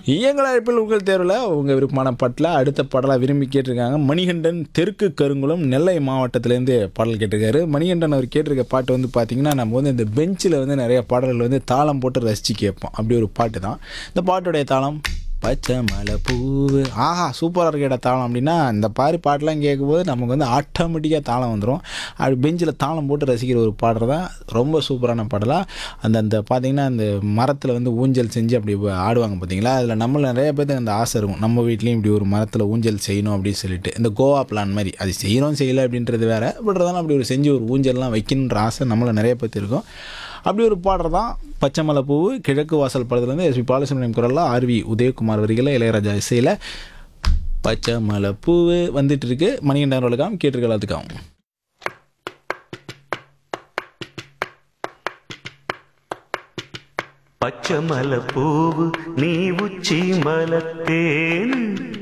எங்கள் அழைப்பில் உங்கள் தேர்வில் உங்கள் விருப்பமான பாட்டில் அடுத்த பாடலாக விரும்பி கேட்டிருக்காங்க மணிகண்டன் தெற்கு கருங்குளம் நெல்லை மாவட்டத்திலேருந்து பாடல் கேட்டிருக்காரு மணிகண்டன் அவர் கேட்டிருக்க பாட்டு வந்து பார்த்திங்கன்னா நம்ம வந்து இந்த பெஞ்சில் வந்து நிறைய பாடல்கள் வந்து தாளம் போட்டு ரசித்து கேட்போம் அப்படி ஒரு பாட்டு தான் இந்த பாட்டுடைய தாளம் பச்சை மலை பூவு ஆஹா சூப்பராக இருக்கேடா தாளம் அப்படின்னா இந்த பாரி பாட்டெலாம் கேட்கும்போது நமக்கு வந்து ஆட்டோமேட்டிக்காக தாளம் வந்துடும் அப்படி பெஞ்சில் தாளம் போட்டு ரசிக்கிற ஒரு பாடல் தான் ரொம்ப சூப்பரான பாடலாக அந்த அந்த பார்த்தீங்கன்னா அந்த மரத்தில் வந்து ஊஞ்சல் செஞ்சு அப்படி ஆடுவாங்க பார்த்தீங்களா அதில் நம்மள நிறைய பேருக்கு அந்த ஆசை இருக்கும் நம்ம வீட்லேயும் இப்படி ஒரு மரத்தில் ஊஞ்சல் செய்யணும் அப்படின்னு சொல்லிட்டு இந்த கோவா பிளான் மாதிரி அது செய்யணும் செய்யலை அப்படின்றது வேற பட் இருந்தாலும் அப்படி ஒரு செஞ்சு ஒரு ஊஞ்சல்லாம் வைக்கணுன்ற ஆசை நம்மள நிறைய பேர்த்து இருக்கும் அப்படி ஒரு பாடல் தான் பச்சைமலை பூவு கிழக்கு வாசல் படத்துலேருந்து எஸ்பி பாலசுப்ரமணியம் குரலில் ஆர்வி உதயகுமார் வரிகளில் இளையராஜா இசையில் பச்சைமலை பூவு வந்துட்டு இருக்கு மணிகண்டன் அவர்களுக்காகவும் கேட்டிருக்க எல்லாத்துக்காகவும் பச்சை மலை பூவு நீ உச்சி மலத்தேன்